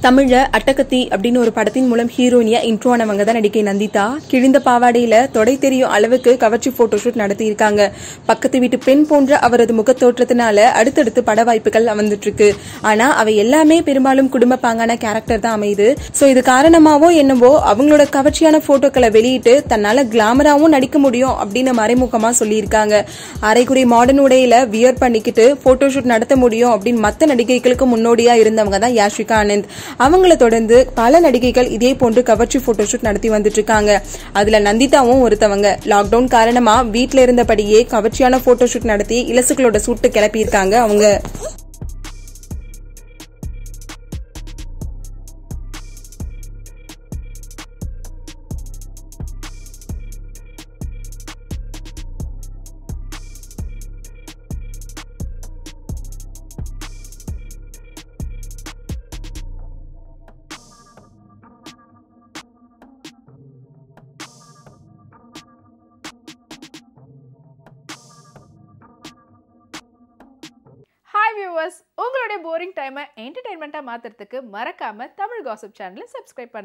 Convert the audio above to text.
தமிழ்ல அட்டகத்தி அப்படின்னு ஒரு படத்தின் மூலம் ஹீரோயினியா இன்ட்ரோ ஆனவங்க தான் நடிகை நந்திதா கிழிந்த பாவாடையில தொடை தெரியும் அளவுக்கு கவர்ச்சி போட்டோஷூட் நடத்தி இருக்காங்க பக்கத்து வீட்டு பெண் போன்ற அவரது முகத்தோற்றத்தினால அடுத்தடுத்து பட வாய்ப்புகள் வந்துட்டு இருக்கு ஆனா அவை எல்லாமே பெரும்பாலும் குடும்ப பாங்கான கேரக்டர் தான் அமையுது சோ இது காரணமாவோ என்னவோ அவங்களோட கவர்ச்சியான போட்டோக்களை வெளியிட்டு தன்னால கிளாமராவும் நடிக்க முடியும் அப்படின்னு மறைமுகமா சொல்லியிருக்காங்க அரைக்குறை மாடர்ன் உடையில வியர் பண்ணிக்கிட்டு போட்டோஷூட் நடத்த முடியும் அப்படின்னு மத்த நடிகைகளுக்கு முன்னோடியா இருந்தவங்க தான் யாஷிகா ஆனந்த் அவங்கள தொடர்ந்து பல நடிகைகள் இதே போன்று கவர்ச்சி போட்டோஷூட் நடத்தி வந்துட்டு இருக்காங்க அதுல நந்திதாவும் ஒருத்தவங்க லாக்டவுன் காரணமா வீட்ல இருந்தபடியே கவர்ச்சியான போட்டோஷூட் நடத்தி இலசுகளோட சூட்டு கிளப்பியிருக்காங்க அவங்க ஹாய் வியூவர்ஸ் உங்களுடைய போரிங் டைமை என்டர்டைன்மெண்ட்டாக மாற்றுறதுக்கு மறக்காமல் தமிழ் காசிப் சேனலை சப்ஸ்கிரைப் பண்ணுங்க